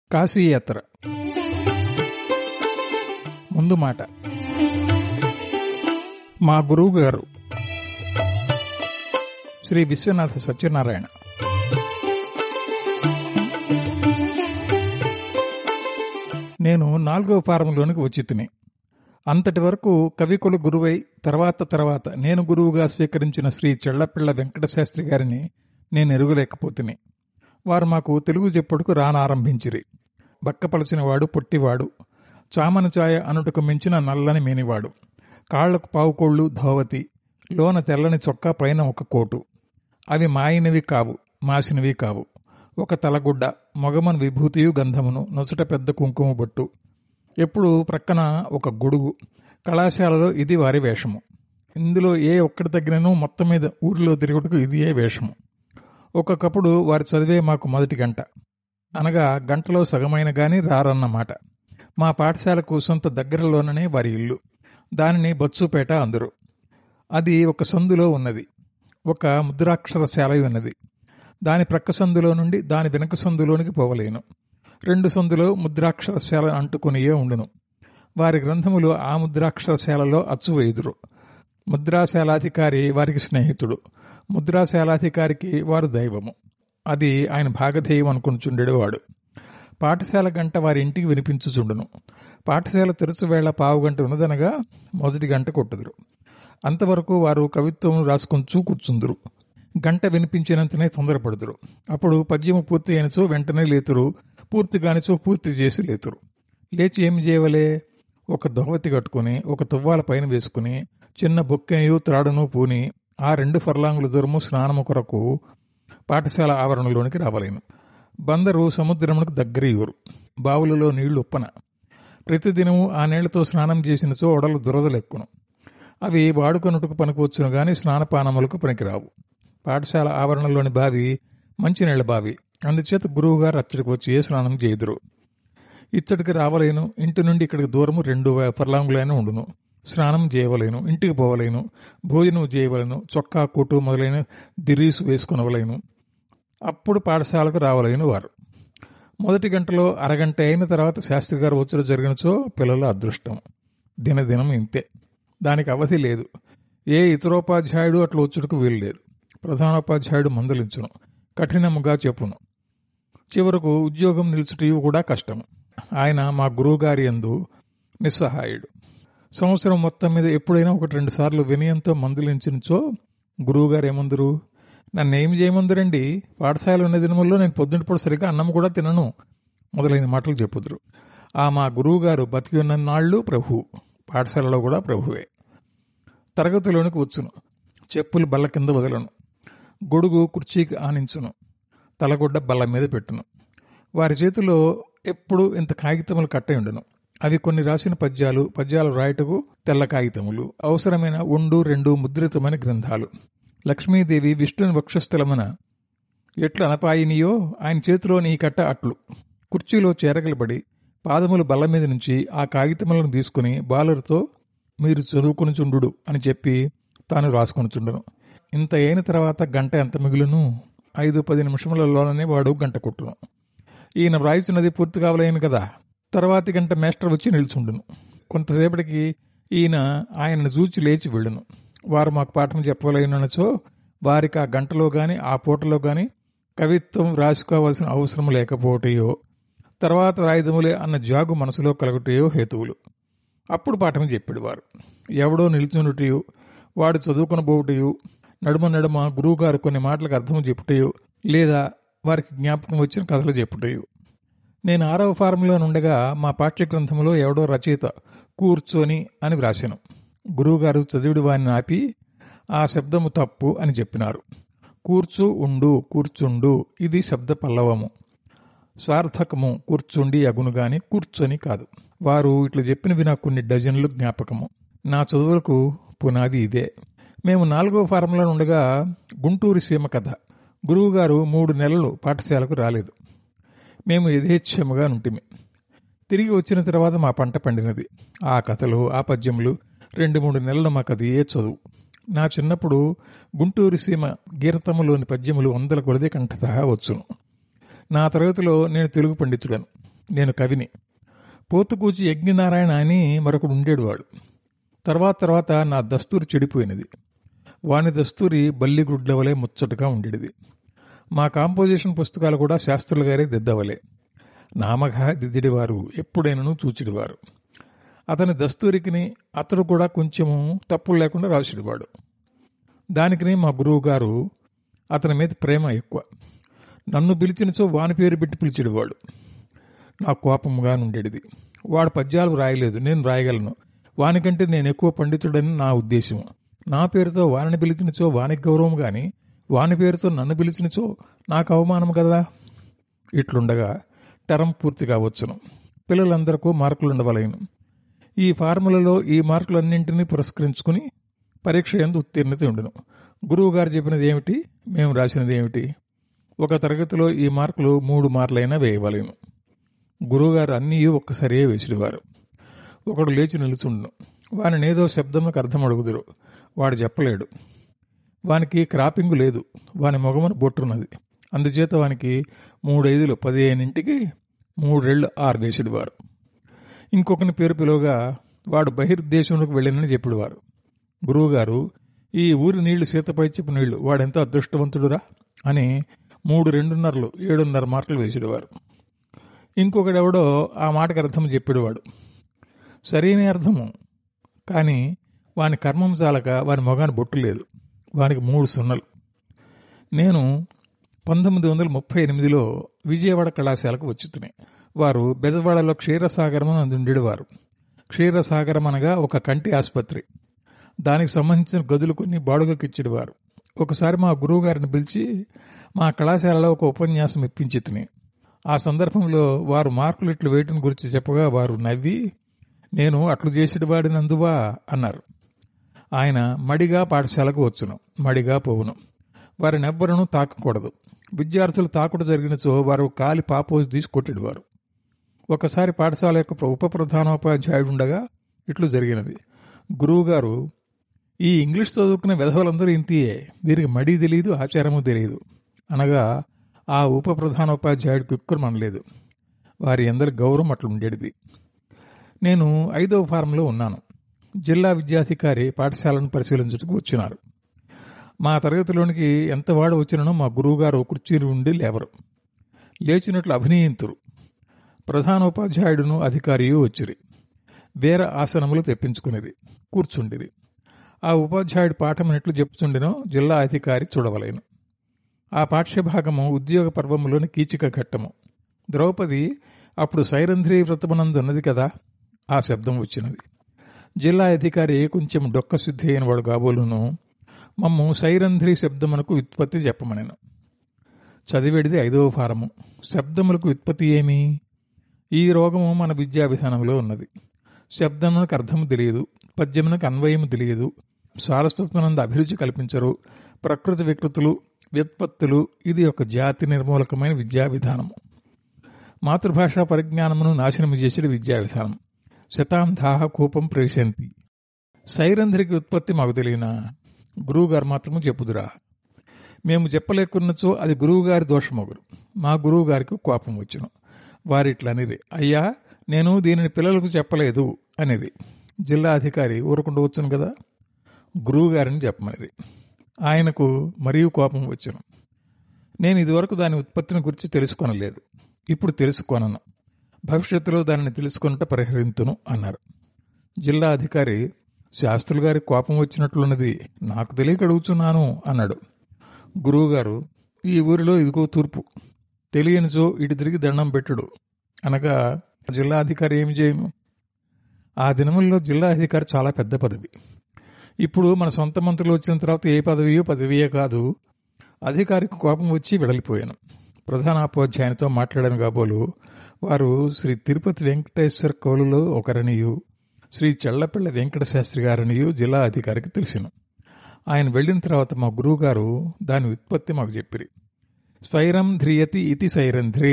కాశీయాత్ర ముందు మాట మా గురువు గారు శ్రీ విశ్వనాథ సత్యనారాయణ నేను నాలుగవ ఫారంలోనికి వచ్చి తిని అంతటి వరకు కవికుల గురువై తర్వాత తర్వాత నేను గురువుగా స్వీకరించిన శ్రీ చెళ్లపిళ్ల వెంకటశాస్త్రి గారిని నేను ఎరుగలేకపోతుని వారు మాకు తెలుగు చెప్పుడుకు రానారంభించిరి బక్కపలచినవాడు పొట్టివాడు చామన ఛాయ అనుటకు మించిన నల్లని మేనివాడు కాళ్లకు పావుకోళ్లు ధోవతి లోన తెల్లని చొక్కా పైన ఒక కోటు అవి మాయినవి కావు మాసినవి కావు ఒక తలగుడ్డ మొగమన్ విభూతియు గంధమును నొసట పెద్ద కుంకుమ బొట్టు ఎప్పుడు ప్రక్కన ఒక గొడుగు కళాశాలలో ఇది వారి వేషము ఇందులో ఏ ఒక్కటి తగ్గినను మొత్తం మీద ఊరిలో తిరుగుటకు ఇది ఏ వేషము ఒక్కొక్కప్పుడు వారి చదివే మాకు మొదటి గంట అనగా గంటలో సగమైన గాని రారన్నమాట మా పాఠశాలకు సొంత దగ్గరలోననే వారి ఇల్లు దానిని బొత్సుపేట అందరు అది ఒక సందులో ఉన్నది ఒక ముద్రాక్షరశాల ఉన్నది దాని ప్రక్క సందులో నుండి దాని వెనుక సందులోనికి పోవలేను రెండు సందులో ముద్రాక్షరశాల అంటుకునియే ఉండును వారి గ్రంథములు ఆ ముద్రాక్షరశాలలో అచ్చువేయుదురు ముద్రాశాలాధికారి వారికి స్నేహితుడు ముద్రాశాలాధికారికి వారు దైవము అది ఆయన భాగధేయం అనుకుంటుండేవాడు పాఠశాల గంట వారి ఇంటికి వినిపించుచుండును పాఠశాల తెరుచు వేళ పావు గంట ఉన్నదనగా మొదటి గంట కొట్టుదురు అంతవరకు వారు కవిత్వం రాసుకొంచు కూర్చుందురు గంట వినిపించినంతనే తొందరపడుదురు అప్పుడు పద్యము పూర్తి అయినచో వెంటనే లేతురు పూర్తి కానిచో పూర్తి చేసి లేతురు లేచి ఏం చేయవలే ఒక దోవతి కట్టుకుని ఒక తువ్వాల పైన వేసుకుని చిన్న బొక్కెయు త్రాడును పూని ఆ రెండు ఫర్లాంగుల దూరము స్నానము కొరకు పాఠశాల ఆవరణలోనికి రావలేను బందరు సముద్రమునకు దగ్గరయూరు బావులలో నీళ్లు ఉప్పన ప్రతిదినము ఆ నీళ్లతో స్నానం చేసినచో ఒడలు దురదలెక్కును అవి వాడుకొనుటకు పనికొచ్చును గాని స్నానపానములకు పనికిరావు పాఠశాల ఆవరణలోని బావి మంచినీళ్ల బావి అందుచేత గురువుగారు అచ్చడికి వచ్చి ఏ స్నానం చేయుదురు ఇచ్చటికి రావలేను ఇంటి నుండి ఇక్కడికి దూరము రెండు ఫర్లాంగులైన ఉండును స్నానం చేయవలేను ఇంటికి పోవలేను భోజనం చేయవలేను చొక్కా కొట్టు మొదలైన దిరీసు వేసుకునవలేను అప్పుడు పాఠశాలకు రావలేను వారు మొదటి గంటలో అరగంట అయిన తర్వాత శాస్త్రి గారు వచ్చుడు జరిగినచో పిల్లల అదృష్టం దినదినం ఇంతే దానికి అవధి లేదు ఏ ఇతరోపాధ్యాయుడు అట్లా వచ్చుటకు వీలు లేదు ప్రధానోపాధ్యాయుడు మందలించును కఠినముగా చెప్పును చివరకు ఉద్యోగం నిలుచుటయు కూడా కష్టం ఆయన మా గురువుగారి ఎందు నిస్సహాయుడు సంవత్సరం మొత్తం మీద ఎప్పుడైనా ఒకటి రెండు సార్లు వినయంతో మందులించినచో గురువుగారు ఏమందరు నన్ను ఏం చేయమందురండి పాఠశాల ఉన్న దినముల్లో నేను పొద్దునప్పుడు సరిగ్గా అన్నం కూడా తినను మొదలైన మాటలు చెప్పుదురు ఆ మా గురువుగారు బతికి ఉన్న నాళ్ళు ప్రభు పాఠశాలలో కూడా ప్రభువే తరగతిలోనికి వచ్చును చెప్పులు బల్ల కింద వదలను గొడుగు కుర్చీకి ఆనించును తలగొడ్డ బల్ల మీద పెట్టును వారి చేతిలో ఎప్పుడు ఇంత కాగితములు కట్టయి ఉండును అవి కొన్ని రాసిన పద్యాలు పద్యాలు రాయటకు తెల్ల కాగితములు అవసరమైన ఉండు రెండు ముద్రితమైన గ్రంథాలు లక్ష్మీదేవి విష్ణుని వక్షస్థలమున ఎట్లు అనపాయినియో ఆయన చేతిలోని ఈ కట్ట అట్లు కుర్చీలో చేరగలబడి పాదములు బల్ల మీద నుంచి ఆ కాగితములను తీసుకుని బాలులతో మీరు చదువుకుని చుండు అని చెప్పి తాను రాసుకుని చుండును ఇంత అయిన తర్వాత గంట ఎంత మిగులును ఐదు పది నిమిషములలోనే వాడు గంట కొట్టును ఈయన వ్రాయిస్తున్నది పూర్తి కావలేను కదా తర్వాతి గంట మేస్టర్ వచ్చి నిల్చుండును కొంతసేపటికి ఈయన ఆయనను చూచి లేచి వెళ్ళును వారు మాకు పాఠం చెప్పలేనచో వారికి ఆ గంటలో గాని ఆ పూటలో గాని కవిత్వం రాసుకోవాల్సిన అవసరం లేకపోవటయో తర్వాత రాయుధములే అన్న జాగు మనసులో కలగటయో హేతువులు అప్పుడు పాఠం చెప్పాడు వారు ఎవడో నిల్చునుటయు వాడు చదువుకునబోటయు నడుమ నడుమ గురువుగారు కొన్ని మాటలకు అర్థం చెప్పుటయు లేదా వారికి జ్ఞాపకం వచ్చిన కథలు చెప్పుటయు నేను ఆరవ ఫారంలో నుండగా మా పాఠ్యగ్రంథంలో ఎవడో రచయిత కూర్చొని అని వ్రాసాను గురువుగారు చదివిడి వారిని ఆపి ఆ శబ్దము తప్పు అని చెప్పినారు కూర్చు ఉండు కూర్చుండు ఇది శబ్ద పల్లవము స్వార్థకము కూర్చుండి అగును గాని కూర్చొని కాదు వారు ఇట్లా చెప్పినవి నాకు కొన్ని డజన్లు జ్ఞాపకము నా చదువులకు పునాది ఇదే మేము నాలుగో ఫారంలో ఉండగా గుంటూరు సీమ కథ గురువుగారు మూడు నెలలు పాఠశాలకు రాలేదు మేము యథేచ్ఛముగా నుంటిమి తిరిగి వచ్చిన తర్వాత మా పంట పండినది ఆ కథలు ఆ పద్యములు రెండు మూడు నెలలు మాకు అది ఏ చదువు నా చిన్నప్పుడు గుంటూరు సీమ గీరతములోని పద్యములు వందల కొలది కంఠత వచ్చును నా తరగతిలో నేను తెలుగు పండితుడను నేను కవిని పోతుకూచి యజ్ఞనారాయణ అని మరొకడు ఉండేవాడు తర్వాత తర్వాత నా దస్తూరి చెడిపోయినది వాని దస్తూరి బల్లిగుడ్ల వలె ముచ్చటగా ఉండేది మా కాంపోజిషన్ పుస్తకాలు కూడా శాస్త్రుల గారే దిద్దవలే నామగా దిద్దిడివారు ఎప్పుడైనను చూచిడివారు అతని దస్తూరికిని అతడు కూడా కొంచెము తప్పులు లేకుండా రాసిడివాడు దానికిని మా గురువు గారు అతని మీద ప్రేమ ఎక్కువ నన్ను పిలిచినచో వాని పేరు పెట్టి పిలిచేవాడు నా కోపంగా ఉండేది వాడు పద్యాలు రాయలేదు నేను రాయగలను వానికంటే నేను ఎక్కువ పండితుడని నా ఉద్దేశం నా పేరుతో వానిని పిలిచినచో వానికి గౌరవం గాని వాని పేరుతో నన్ను పిలిచినచో నాకు అవమానం కదా ఇట్లుండగా టర్మ్ పూర్తి కావచ్చును పిల్లలందరికీ మార్కులు ఉండవలేను ఈ ఫార్ములలో ఈ మార్కులన్నింటినీ పురస్కరించుకుని పరీక్ష ఎందు ఉత్తీర్ణత ఉండును గురువు గారు చెప్పినది ఏమిటి మేము రాసినది ఏమిటి ఒక తరగతిలో ఈ మార్కులు మూడు మార్లైనా వేయవలేను గురువుగారు అన్నీ ఒక్కసారియే వేసిడివారు ఒకడు లేచి నిలుచుండును వాని ఏదో శబ్దములకు అర్థం అడుగుదురు వాడు చెప్పలేడు వానికి క్రాపింగ్ లేదు వాని మొగమును బొట్టున్నది అందుచేత వానికి మూడైదులు పదిహేనింటికి మూడేళ్లు ఆరు వేసిడివారు ఇంకొకని పేరు పిలువగా వాడు బహిర్దేశంలోకి వెళ్ళినని చెప్పిడివారు గురువుగారు ఈ ఊరి నీళ్లు సీతపై చెప్పు నీళ్లు వాడెంత అదృష్టవంతుడురా అని మూడు రెండున్నరలు ఏడున్నర మార్కులు వేసేవారు ఇంకొకడెవడో ఆ మాటకు అర్థం చెప్పేవాడు సరైన అర్థము కానీ వాని కర్మం చాలక వాని మొగాని బొట్టు లేదు వానికి మూడు సున్నలు నేను పంతొమ్మిది వందల ముప్పై ఎనిమిదిలో విజయవాడ కళాశాలకు వచ్చుతున్నాయి వారు బెజవాడలో క్షీరసాగరం అని ఉండేవారు క్షీరసాగరం అనగా ఒక కంటి ఆసుపత్రి దానికి సంబంధించిన గదులు కొన్ని బాడుగకి ఇచ్చేవారు ఒకసారి మా గురువు గారిని పిలిచి మా కళాశాలలో ఒక ఉపన్యాసం ఇప్పించి తిని ఆ సందర్భంలో వారు మార్కులు ఇట్లు వేయటం గురించి చెప్పగా వారు నవ్వి నేను అట్లు చేసేవాడినందువా అన్నారు ఆయన మడిగా పాఠశాలకు వచ్చును మడిగా పోవును వారినెవ్వరూ తాకకూడదు విద్యార్థులు తాకుడు జరిగినచో వారు కాలి పాపోజు తీసి కొట్టిడువారు ఒకసారి పాఠశాల యొక్క ఉప ప్రధానోపాధ్యాయుడు ఉండగా ఇట్లు జరిగినది గురువుగారు ఈ ఇంగ్లీష్ చదువుకున్న విధవలందరూ ఇంతియే వీరికి మడి తెలియదు ఆచారము తెలియదు అనగా ఆ ఉప ప్రధానోపాధ్యాయుడికి ఎక్కువ మనలేదు వారి అందరి గౌరవం అట్లా ఉండేది నేను ఐదవ ఫారంలో ఉన్నాను జిల్లా విద్యాధికారి పాఠశాలను పరిశీలించడానికి వచ్చినారు మా తరగతిలోనికి ఎంత వాడు వచ్చినో మా గురువుగారు కుర్చీలు ఉండి లేవరు లేచినట్లు అభినయింతురు ప్రధానోపాధ్యాయుడును అధికారియు వచ్చిరి వేరే ఆసనములు తెప్పించుకునేది కూర్చుండిరి ఆ ఉపాధ్యాయుడు పాఠం ఎట్లు చెప్పుచుండినో జిల్లా అధికారి చూడవలేను ఆ పాఠ్యభాగము ఉద్యోగ పర్వములోని కీచిక ఘట్టము ద్రౌపది అప్పుడు సైరంధ్రి వ్రతమునందున్నది కదా ఆ శబ్దం వచ్చినది జిల్లా అధికారి కొంచెం డొక్క సిద్ధి అయిన వాడు కాబోలును మమ్ము సైరంధ్రి శబ్దమునకు వ్యుత్పత్తి చెప్పమనెను చదివేడిది ఐదవ ఫారము శబ్దములకు వ్యుత్పత్తి ఏమి ఈ రోగము మన విద్యా విధానంలో ఉన్నది శబ్దమునకు అర్థము తెలియదు పద్యమునకు అన్వయము తెలియదు సారస్వతమనంద అభిరుచి కల్పించరు ప్రకృతి వికృతులు వ్యుత్పత్తులు ఇది ఒక జాతి నిర్మూలకమైన విద్యా విధానము మాతృభాషా పరిజ్ఞానమును నాశనము చేసేది విద్యా విధానం శతాంధాహ కూపం ప్రేషంతి సైరంధ్రికి ఉత్పత్తి మాకు తెలియనా గురువుగారు మాత్రము చెప్పుదురా మేము చెప్పలేకున్నచో అది గురువుగారి దోషమగురు మా గురువు గారికి కోపం వచ్చును వారిట్లనేది అయ్యా నేను దీనిని పిల్లలకు చెప్పలేదు అనేది జిల్లా అధికారి ఊరకుండా వచ్చును కదా గురువు గారిని చెప్పమనేది ఆయనకు మరియు కోపం వచ్చును నేను ఇదివరకు దాని ఉత్పత్తిని గురించి తెలుసుకొనలేదు ఇప్పుడు తెలుసుకోనను భవిష్యత్తులో దానిని తెలుసుకున్నట్టు పరిహరింతును అన్నారు జిల్లా అధికారి శాస్త్రులు గారి కోపం వచ్చినట్లున్నది నాకు తెలియక అడుగుతున్నాను అన్నాడు గురువుగారు ఈ ఊరిలో ఇదిగో తూర్పు తెలియనిచో ఇటు తిరిగి దండం పెట్టుడు అనగా జిల్లా అధికారి ఏమి చేయను ఆ దినముల్లో జిల్లా అధికారి చాలా పెద్ద పదవి ఇప్పుడు మన సొంత మంత్రులు వచ్చిన తర్వాత ఏ పదవియో పదవియే కాదు అధికారికి కోపం వచ్చి వెడలిపోయాను ప్రధానోపాధ్యాయునితో మాట్లాడాను కాబోలు వారు శ్రీ తిరుపతి వెంకటేశ్వర కౌలులో ఒకరనియు శ్రీ చెళ్లపిళ్ల వెంకట శాస్త్రి గారనియు జిల్లా అధికారికి తెలిసిను ఆయన వెళ్ళిన తర్వాత మా గురువుగారు దాని ఉత్పత్తి మాకు చెప్పిరి స్వైరం ధ్రియతి ఇతి సైరంధ్రి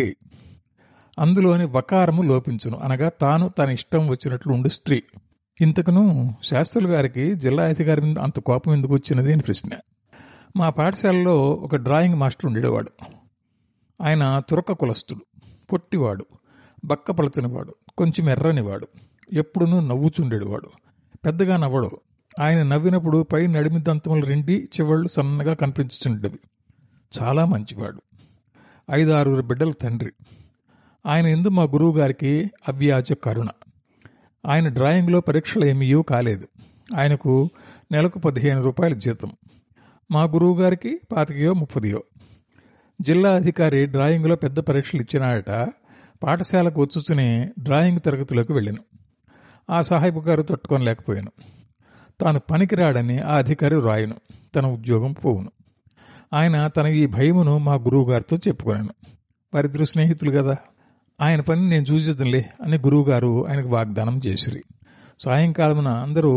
అందులోని వకారము లోపించును అనగా తాను తన ఇష్టం వచ్చినట్లు ఉండు స్త్రీ ఇంతకును శాస్త్రులు గారికి జిల్లా అధికారి మీద అంత కోపం ఎందుకు వచ్చినది అని ప్రశ్న మా పాఠశాలలో ఒక డ్రాయింగ్ మాస్టర్ ఉండేవాడు ఆయన తురక కులస్తుడు పొట్టివాడు బక్కపలచనివాడు కొంచెం ఎర్రనివాడు ఎప్పుడునూ నవ్వుచుండేవాడు పెద్దగా నవ్వడు ఆయన నవ్వినప్పుడు పై నడిమి దంతములు రెండి చివళ్ళు సన్నగా కనిపించుచుండేవి చాలా మంచివాడు ఐదు ఆరుగురు బిడ్డల తండ్రి ఆయన ఎందు మా గురువు గారికి అవ్యాజ కరుణ ఆయన డ్రాయింగ్లో పరీక్షలు ఏమీ కాలేదు ఆయనకు నెలకు పదిహేను రూపాయల జీతం మా గురువు గారికి పాతికయో ముప్పదియో జిల్లా అధికారి డ్రాయింగ్లో పెద్ద పరీక్షలు ఇచ్చినాడట పాఠశాలకు వచ్చుచునే డ్రాయింగ్ తరగతిలోకి వెళ్ళాను ఆ సాహిబు గారు తట్టుకోలేకపోయాను తాను పనికిరాడని ఆ అధికారి రాయను తన ఉద్యోగం పోవును ఆయన తన ఈ భయమును మా గురువు గారితో చెప్పుకున్నాను వారిద్దరు స్నేహితులు కదా ఆయన పని నేను చూసేద్దులే అని గురువుగారు ఆయనకు వాగ్దానం చేసిరి సాయంకాలమున అందరూ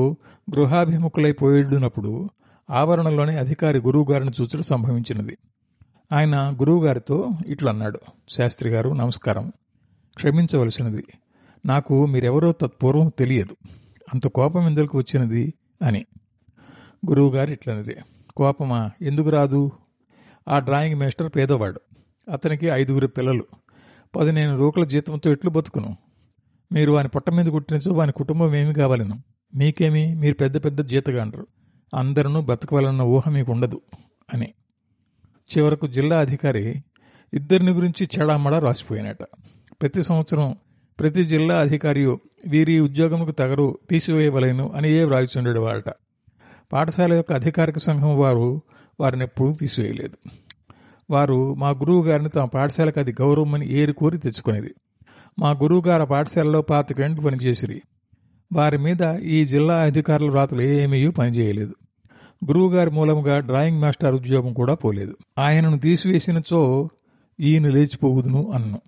గృహాభిముఖులైపోయినప్పుడు ఆవరణలోని అధికారి గురువుగారిని చూచడం సంభవించినది ఆయన గురువుగారితో ఇట్లా అన్నాడు శాస్త్రి గారు నమస్కారం క్షమించవలసినది నాకు మీరెవరో తత్పూర్వం తెలియదు అంత కోపం ఎందుకు వచ్చినది అని గురువుగారు ఇట్లన్నది కోపమా ఎందుకు రాదు ఆ డ్రాయింగ్ మేస్టర్ పేదవాడు అతనికి ఐదుగురు పిల్లలు పదిహేను రూకల జీతంతో ఎట్లు బతుకును మీరు వాని పొట్ట మీద కుట్టినచో వాని కుటుంబం ఏమి కావాలను మీకేమి మీరు పెద్ద పెద్ద జీతగాండ్రు అందరూ బతకవాలన్న ఊహ మీకు ఉండదు అని చివరకు జిల్లా అధికారి ఇద్దరిని గురించి చెడామడా రాసిపోయినట ప్రతి సంవత్సరం ప్రతి జిల్లా అధికారి వీరి ఉద్యోగముకు తగరు తీసివేయవలేను అని ఏ వ్రాయిచుండేడు వారట పాఠశాల యొక్క అధికారిక సంఘం వారు వారిని ఎప్పుడూ తీసివేయలేదు వారు మా గురువు గారిని తమ పాఠశాలకు అది గౌరవం అని ఏరి కోరి తెచ్చుకునేది మా గురువు గారు ఆ పాఠశాలలో పాతికేంట్లు పనిచేసిరి వారి మీద ఈ జిల్లా అధికారుల రాతలు ఏమీ పనిచేయలేదు గురువుగారి మూలముగా డ్రాయింగ్ మాస్టర్ ఉద్యోగం కూడా పోలేదు ఆయనను తీసివేసినచో ఈయన లేచిపోవుదును అన్ను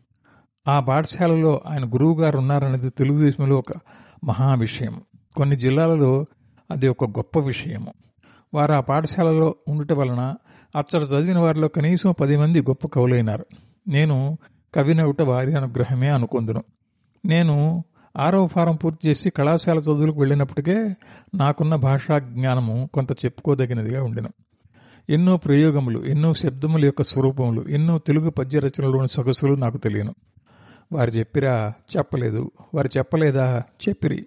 ఆ పాఠశాలలో ఆయన గురువుగారు ఉన్నారనేది తెలుగుదేశంలో ఒక మహా విషయం కొన్ని జిల్లాలలో అది ఒక గొప్ప విషయము వారు ఆ పాఠశాలలో ఉండటం వలన అచ్చట చదివిన వారిలో కనీసం పది మంది గొప్ప కవులైనారు నేను కవినవుట వారి అనుగ్రహమే అనుకుందును నేను ఆరవ ఫారం పూర్తి చేసి కళాశాల చదువులకు వెళ్ళినప్పటికే నాకున్న భాషా జ్ఞానము కొంత చెప్పుకోదగినదిగా ఉండెను ఎన్నో ప్రయోగములు ఎన్నో శబ్దముల యొక్క స్వరూపములు ఎన్నో తెలుగు పద్య రచనలోని సొగసులు నాకు తెలియను వారు చెప్పిరా చెప్పలేదు వారు చెప్పలేదా చెప్పిరి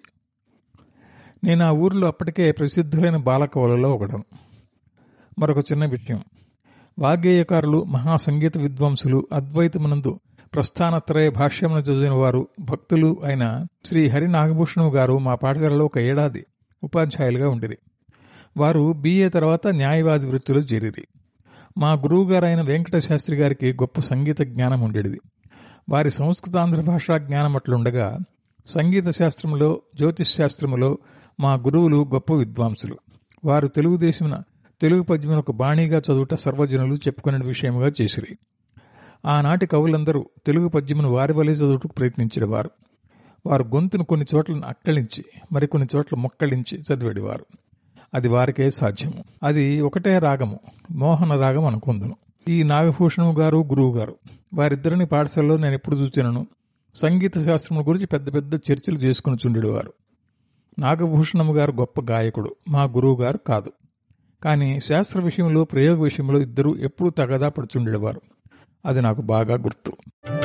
నేను ఆ ఊరిలో అప్పటికే ప్రసిద్ధులైన బాలకవులలో ఒకడను మరొక చిన్న విషయం వాగ్గేయకారులు మహాసంగీత విద్వాంసులు అద్వైతమునందు ప్రస్థానత్రయ భాష్యమును చదివిన వారు భక్తులు అయిన శ్రీ హరి నాగభూషణం గారు మా పాఠశాలలో ఒక ఏడాది ఉపాధ్యాయులుగా ఉండిరి వారు బీఏ తర్వాత న్యాయవాది వృత్తిలో చేరిరి మా గురువుగారైన వెంకట శాస్త్రి గారికి గొప్ప సంగీత జ్ఞానం ఉండేది వారి సంస్కృతాంధ్ర భాషా జ్ఞానం అట్లుండగా సంగీత శాస్త్రములో జ్యోతిష్ శాస్త్రములో మా గురువులు గొప్ప విద్వాంసులు వారు తెలుగుదేశమున తెలుగు పద్యమును ఒక బాణీగా చదువుట సర్వజనులు చెప్పుకునే విషయముగా చేసిరి ఆనాటి కవులందరూ తెలుగు పద్యమును వారి వలె చదువుటకు ప్రయత్నించేవారు వారు గొంతును కొన్ని చోట్ల అక్కళించి మరికొన్ని చోట్ల మొక్కళించి చదివేవారు అది వారికే సాధ్యము అది ఒకటే రాగము మోహన రాగం అనుకుందును ఈ నాగభూషణం గారు గురువు గారు వారిద్దరిని పాఠశాలలో నేను ఎప్పుడు చూచినను సంగీత శాస్త్రం గురించి పెద్ద పెద్ద చర్చలు చేసుకుని చుండేవారు నాగభూషణం గారు గొప్ప గాయకుడు మా గురువు గారు కాదు కానీ శాస్త్ర విషయంలో ప్రయోగ విషయంలో ఇద్దరు ఎప్పుడూ తగదా పడుచుండేవారు అది నాకు బాగా గుర్తు